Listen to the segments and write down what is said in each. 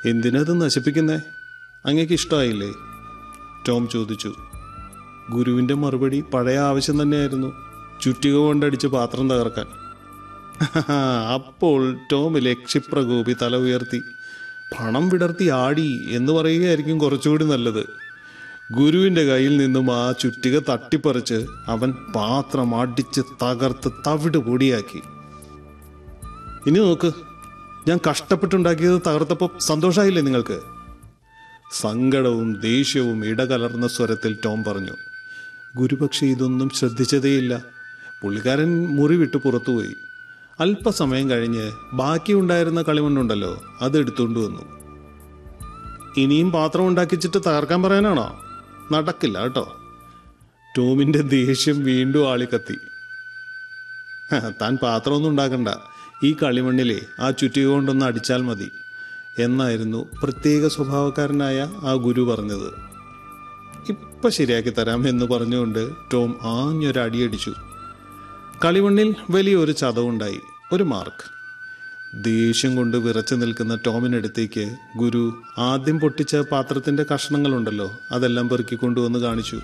എന്തിനത് നശിപ്പിക്കുന്നേ അങ്ങേക്ക് ഇഷ്ടമായില്ലേ ടോം ചോദിച്ചു ഗുരുവിൻ്റെ മറുപടി പഴയ ആവശ്യം തന്നെയായിരുന്നു ചുറ്റിക കൊണ്ടടിച്ച് പാത്രം തകർക്കാൻ അപ്പോൾ ടോമിലെ ക്ഷിപ്രകോപി തല ഉയർത്തി പണം വിടർത്തി ആടി എന്ന് പറയുകയായിരിക്കും കുറച്ചുകൂടി നല്ലത് ഗുരുവിൻ്റെ കയ്യിൽ നിന്നും ആ ചുറ്റിക തട്ടിപ്പറിച്ച് അവൻ പാത്രം അടിച്ച് തകർത്ത് തവിട് പൊടിയാക്കി ഇനി നോക്ക് ഞാൻ കഷ്ടപ്പെട്ടുണ്ടാക്കിയത് തകർത്തപ്പോൾ സന്തോഷമായില്ലേ നിങ്ങൾക്ക് സങ്കടവും ദേഷ്യവും ഇടകലർന്ന സ്വരത്തിൽ ടോം പറഞ്ഞു ഗുരുപക്ഷെ ഇതൊന്നും ശ്രദ്ധിച്ചതേയില്ല പുള്ളിക്കാരൻ മുറി വിട്ട് പുറത്തുപോയി അല്പസമയം കഴിഞ്ഞ് ബാക്കിയുണ്ടായിരുന്ന കളിമണ്ണുണ്ടല്ലോ അത് എടുത്തുകൊണ്ട് വന്നു ഇനിയും പാത്രം ഉണ്ടാക്കിച്ചിട്ട് തകർക്കാൻ പറയാനാണോ നടക്കില്ല കേട്ടോ ടോമിന്റെ ദേഷ്യം വീണ്ടും ആളിക്കത്തി "ഹ, താൻ പാത്രമൊന്നും ഉണ്ടാക്കണ്ട ഈ കളിമണ്ണിലെ ആ ചുറ്റിക കൊണ്ടൊന്ന് അടിച്ചാൽ മതി എന്നായിരുന്നു പ്രത്യേക സ്വഭാവക്കാരനായ ആ ഗുരു പറഞ്ഞത് ഇപ്പൊ ശരിയാക്കി തരാം എന്ന് പറഞ്ഞുകൊണ്ട് ടോം ആഞ്ഞൊരടിയടിച്ചു കളിമണ്ണിൽ വലിയൊരു ചതവുണ്ടായി ഒരു മാർക്ക് ദേഷ്യം കൊണ്ട് വിറച്ചു നിൽക്കുന്ന ടോമിനടുത്തേക്ക് ഗുരു ആദ്യം പൊട്ടിച്ച പാത്രത്തിന്റെ കഷ്ണങ്ങളുണ്ടല്ലോ അതെല്ലാം പെറുക്കി കൊണ്ടുവന്ന് കാണിച്ചു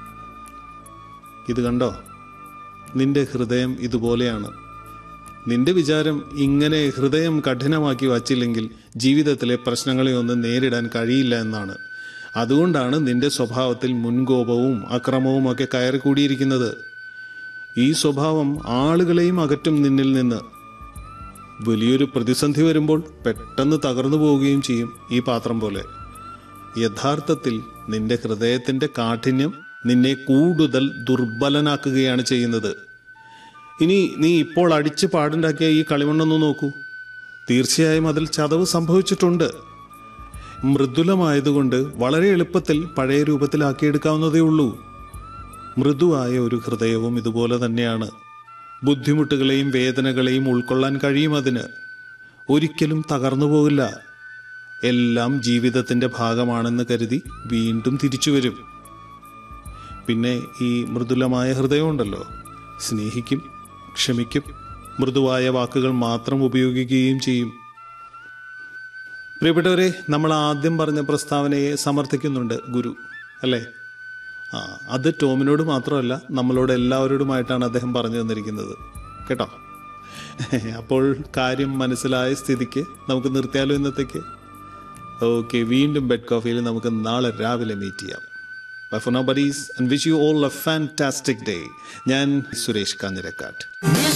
ഇത് കണ്ടോ നിന്റെ ഹൃദയം ഇതുപോലെയാണ് നിന്റെ വിചാരം ഇങ്ങനെ ഹൃദയം കഠിനമാക്കി വച്ചില്ലെങ്കിൽ ജീവിതത്തിലെ പ്രശ്നങ്ങളെ ഒന്നും നേരിടാൻ കഴിയില്ല എന്നാണ് അതുകൊണ്ടാണ് നിന്റെ സ്വഭാവത്തിൽ മുൻകോപവും അക്രമവും ഒക്കെ കയറി കൂടിയിരിക്കുന്നത് ഈ സ്വഭാവം ആളുകളെയും അകറ്റും നിന്നിൽ നിന്ന് വലിയൊരു പ്രതിസന്ധി വരുമ്പോൾ പെട്ടെന്ന് തകർന്നു പോവുകയും ചെയ്യും ഈ പാത്രം പോലെ യഥാർത്ഥത്തിൽ നിന്റെ ഹൃദയത്തിന്റെ കാഠിന്യം നിന്നെ കൂടുതൽ ദുർബലനാക്കുകയാണ് ചെയ്യുന്നത് ഇനി നീ ഇപ്പോൾ അടിച്ച് പാടുണ്ടാക്കിയ ഈ കളിമണ്ണൊന്ന് നോക്കൂ തീർച്ചയായും അതിൽ ചതവ് സംഭവിച്ചിട്ടുണ്ട് മൃദുലമായതുകൊണ്ട് വളരെ എളുപ്പത്തിൽ പഴയ രൂപത്തിലാക്കിയെടുക്കാവുന്നതേ ഉള്ളൂ മൃദുവായ ഒരു ഹൃദയവും ഇതുപോലെ തന്നെയാണ് ബുദ്ധിമുട്ടുകളെയും വേദനകളെയും ഉൾക്കൊള്ളാൻ കഴിയും അതിന് ഒരിക്കലും തകർന്നു പോകില്ല എല്ലാം ജീവിതത്തിന്റെ ഭാഗമാണെന്ന് കരുതി വീണ്ടും തിരിച്ചു വരും പിന്നെ ഈ മൃദുലമായ ഹൃദയമുണ്ടല്ലോ സ്നേഹിക്കും ക്ഷമിക്കും മൃദുവായ വാക്കുകൾ മാത്രം ഉപയോഗിക്കുകയും ചെയ്യും പ്രിയപ്പെട്ടവരെ നമ്മൾ ആദ്യം പറഞ്ഞ പ്രസ്താവനയെ സമർത്ഥിക്കുന്നുണ്ട് ഗുരു അല്ലേ ആ അത് ടോമിനോട് മാത്രമല്ല നമ്മളോട് എല്ലാവരോടുമായിട്ടാണ് അദ്ദേഹം പറഞ്ഞു തന്നിരിക്കുന്നത് കേട്ടോ അപ്പോൾ കാര്യം മനസ്സിലായ സ്ഥിതിക്ക് നമുക്ക് നിർത്തിയാലോ ഇന്നത്തേക്ക് ഓക്കെ വീണ്ടും ബെഡ് കോഫിയിൽ നമുക്ക് നാളെ രാവിലെ മീറ്റ് ചെയ്യാം bye for now buddies and wish you all a fantastic day ഞാൻ സുരേഷ് കാഞ്ഞിരക്കാട്ട്